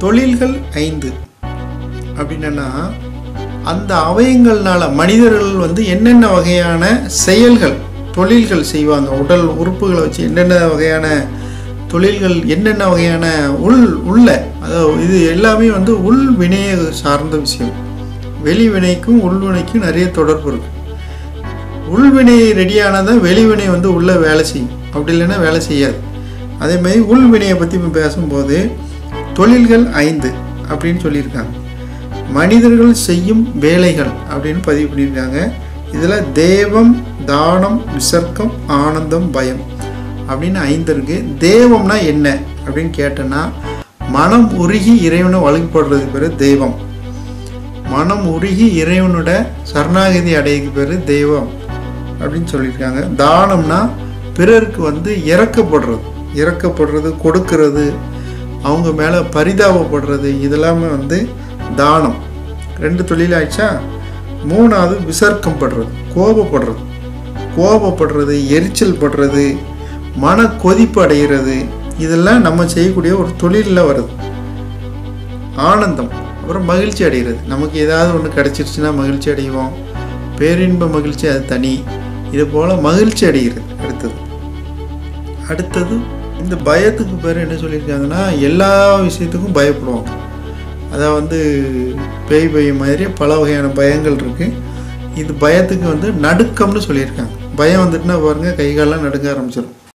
தொழில்கள் ஐந்து அப்படின்னா அந்த அவயங்கள்னால மனிதர்கள் வந்து என்னென்ன வகையான செயல்கள் தொழில்கள் செய்வாங்க உடல் உறுப்புகளை வச்சு என்னென்ன வகையான தொழில்கள் என்னென்ன வகையான உள் உள்ள அதாவது இது எல்லாமே வந்து உள் வினையை சார்ந்த விஷயம் வெளி வினைக்கும் உள்வினைக்கும் நிறைய தொடர்பு இருக்கு உள்வினை ரெடியானதான் வெளிவினை வந்து உள்ள வேலை செய்யும் அப்படி இல்லைன்னா வேலை செய்யாது அதே மாதிரி உள்வினையை பற்றி இப்போ பேசும்போது தொழில்கள் ஐந்து அப்படின்னு சொல்லியிருக்காங்க மனிதர்கள் செய்யும் வேலைகள் அப்படின்னு பதிவு பண்ணியிருக்காங்க இதில் தேவம் தானம் விசர்க்கம் ஆனந்தம் பயம் அப்படின்னு ஐந்து இருக்கு தேவம்னா என்ன அப்படின்னு கேட்டேன்னா மனம் உருகி இறைவனை வழிபடுறது பேர் தெய்வம் மனம் உருகி இறைவனோட சரணாகதி அடையக்கு பேர் தெய்வம் அப்படின்னு சொல்லியிருக்காங்க தானம்னா பிறருக்கு வந்து இறக்கப்படுறது இறக்கப்படுறது கொடுக்கறது அவங்க மேலே பரிதாபப்படுறது இதெல்லாமே வந்து தானம் ரெண்டு தொழில் ஆயிடுச்சா மூணாவது விசர்க்கம் படுறது கோபப்படுறது கோபப்படுறது எரிச்சல் படுறது மன கொதிப்பு அடைகிறது இதெல்லாம் நம்ம செய்யக்கூடிய ஒரு தொழிலில் வருது ஆனந்தம் அப்புறம் மகிழ்ச்சி அடைகிறது நமக்கு ஏதாவது ஒன்று கிடச்சிருச்சுன்னா மகிழ்ச்சி அடைவோம் பேரின்ப மகிழ்ச்சி அது தனி இது போல் மகிழ்ச்சி அடைகிறது அடுத்தது அடுத்தது இந்த பயத்துக்கு பேர் என்ன சொல்லியிருக்காங்கன்னா எல்லா விஷயத்துக்கும் பயப்படுவாங்க அதான் வந்து பேய் பயம் மாதிரி பல வகையான பயங்கள் இருக்குது இது பயத்துக்கு வந்து நடுக்கம்னு சொல்லியிருக்காங்க பயம் வந்துட்டுனா பாருங்கள் கை காலெல்லாம் நடுங்க ஆரம்பிச்சிடும்